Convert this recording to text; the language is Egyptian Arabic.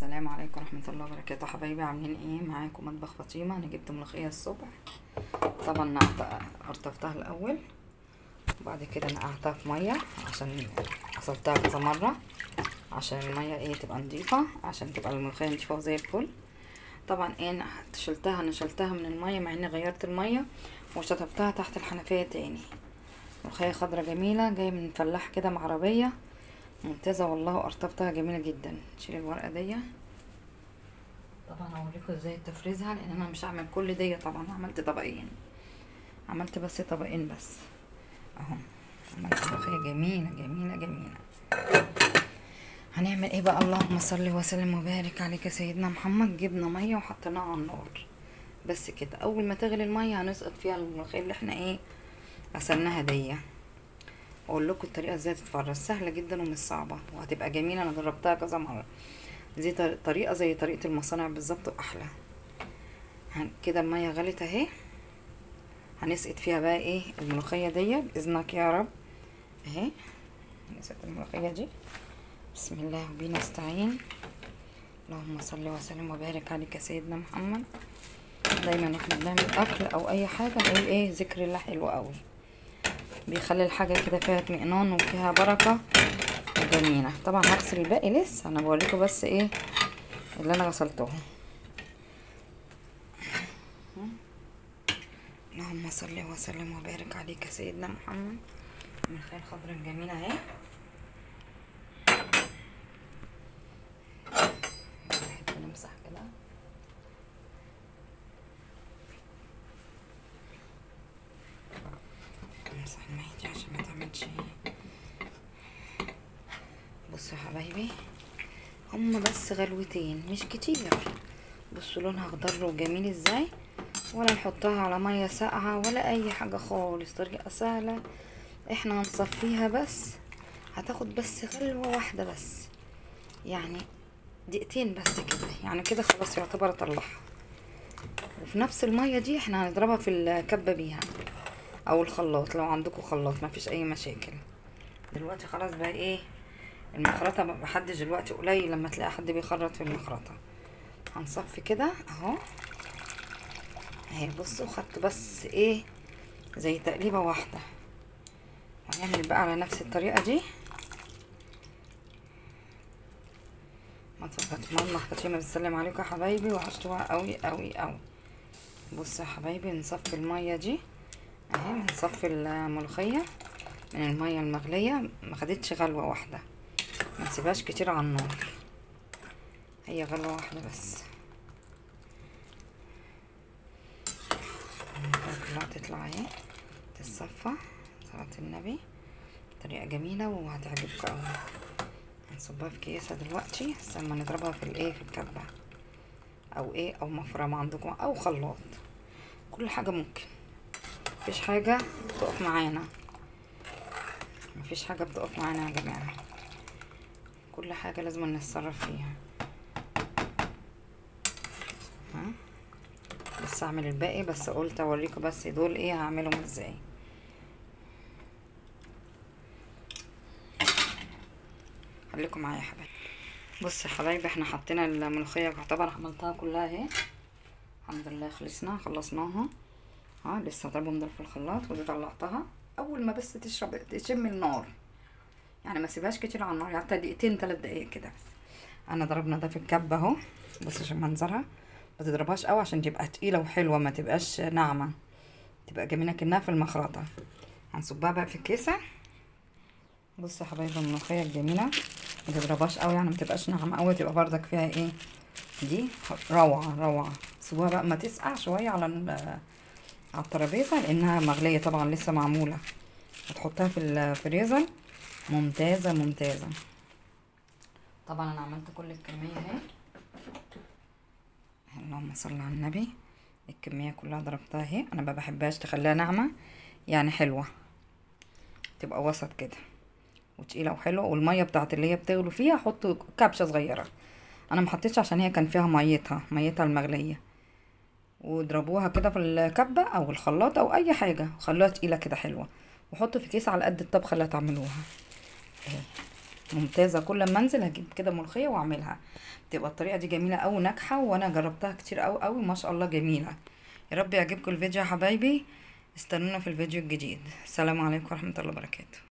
السلام عليكم ورحمة الله وبركاته حبايبي عاملين ايه معاكم مطبخ فاطمة انا جبت ملوخية الصبح طبعا نقعت ارطفتها الاول وبعد كده نقعتها في مية عشان غسلتها كذا مرة عشان المية ايه تبقى نضيفة عشان تبقى الملوخية نضيفة وزي الفل طبعا ايه أنا شلتها انا شلتها من المية مع اني غيرت المية وشطفتها تحت الحنفية تاني ملوخية خضرة جميلة جاية من فلاح كده مع عربية ممتازة والله وارطفتها جميلة جدا شيل الورقة دي طبعا هوريكم ازاي تفريزها لان انا مش هعمل كل دي طبعا عملت طبقين عملت بس طبقين بس اهو عملت ملوخية جميلة جميلة جميلة هنعمل ايه بقى اللهم صل وسلم وبارك عليك يا سيدنا محمد جبنا ميه وحطيناها على النار بس كده اول ما تغلي الميه هنسقط فيها الملوخيه اللي احنا ايه غسلناها دي اقول لكم الطريقه ازاي تتفرز سهله جدا ومش صعبه وهتبقى جميله انا جربتها كذا مره دي طريقه زي طريقه المصانع بالظبط واحلى كده الميه غلت اهي هنسقط فيها بقى ايه الملوخيه دي باذنك يا رب اهي نسقط الملوخيه دي بسم الله وبينا نستعين اللهم صل وسلم وبارك عليك يا سيدنا محمد دايما احنا بنعمل اكل او اي حاجه نقول ايه ذكر الله حلو قوي بيخلي الحاجه كده فيها اطمئنان وفيها بركه وجميله طبعا هغسل الباقي لسه انا بوريكم بس ايه اللي انا غسلته اللهم صل وسلم وبارك عليك يا سيدنا محمد من خير الخضره الجميله اهي نمسح كده نمسح المية دي عشان ما تعملش بصوا يا حبايبي هما بس غلوتين مش كتير بصوا لونها اخضر وجميل ازاي ولا نحطها على ميه ساقعه ولا اي حاجه خالص طريقه سهله احنا هنصفيها بس هتاخد بس غلوه واحده بس يعني دقيقتين بس كده يعني كده خلاص يعتبر طلعها وفي نفس الميه دي احنا هنضربها في الكبه بيها او الخلاط لو عندكم خلاط ما فيش اي مشاكل دلوقتي خلاص بقى ايه المخرطه محدش دلوقتي قليل لما تلاقي حد بيخرط في المخرطه هنصفي كده اهو اهي بصوا خدت بس ايه زي تقليبه واحده هنعمل بقى على نفس الطريقه دي ماما فاطمه بتسلم عليكم يا حبايبي وحشتوها قوي قوي قوي بصوا يا حبايبي نصفي الميه دي اهي بنصفي الملوخيه من الميه المغليه ما خدتش غلوه واحده ما نسيبهاش كتير على النار هي غلوه واحده بس كلها تطلع اهي تتصفى صلاه النبي طريقه جميله وهتعجبكم قوي هنصبها في كيسة دلوقتي بس اما نضربها في الايه في الكبة او ايه او مفرمة عندكم او خلاط كل حاجة ممكن مفيش حاجة بتقف معانا مفيش حاجة بتقف معانا يا جماعة كل حاجة لازم نتصرف فيها ها بس اعمل الباقي بس قلت اوريكم بس دول ايه هعملهم ازاي خليكم معايا يا حبايبي بصوا يا حبايبي احنا حطينا الملوخيه يعتبر عملتها كلها اهي الحمد لله خلصنا خلصناها ها لسه ضربهم دول في الخلاط ودي طلعتها اول ما بس تشرب تشم النار يعني ما سيبهاش كتير على النار يعني دقيقتين تلات دقايق كده بس انا ضربنا ده في الكبه اهو بص عشان منظرها ما تضربهاش قوي عشان تبقى تقيله وحلوه ما تبقاش ناعمه تبقى جميله كانها في المخرطه هنصبها بقى في الكيسه بصوا يا حبايبي الملوخيه الجميله ما تضربهاش قوي يعني ما تبقاش ناعمه قوي تبقى بردك فيها ايه دي روعه روعه سيبوها بقى ما تسقع شويه على على الترابيزه لانها مغليه طبعا لسه معموله هتحطها في الفريزر ممتازه ممتازه طبعا انا عملت كل الكميه اهي اللهم صل على النبي الكميه كلها ضربتها اهي انا ما بحبهاش تخليها ناعمه يعني حلوه تبقى وسط كده وتقيله وحلوه والميه بتاعت اللي هي بتغلو فيها حطوا كبشه صغيره انا ما حطيتش عشان هي كان فيها ميتها ميتها المغليه واضربوها كده في الكبه او الخلاط او اي حاجه وخلوها تقيله كده حلوه وحطوا في كيس على قد الطبخه اللي هتعملوها اهي ممتازه كل ما انزل هجيب كده ملوخيه واعملها تبقى الطريقه دي جميله قوي ناجحه وانا جربتها كتير قوي قوي ما شاء الله جميله يا رب يعجبكم الفيديو يا حبايبي استنونا في الفيديو الجديد السلام عليكم ورحمه الله وبركاته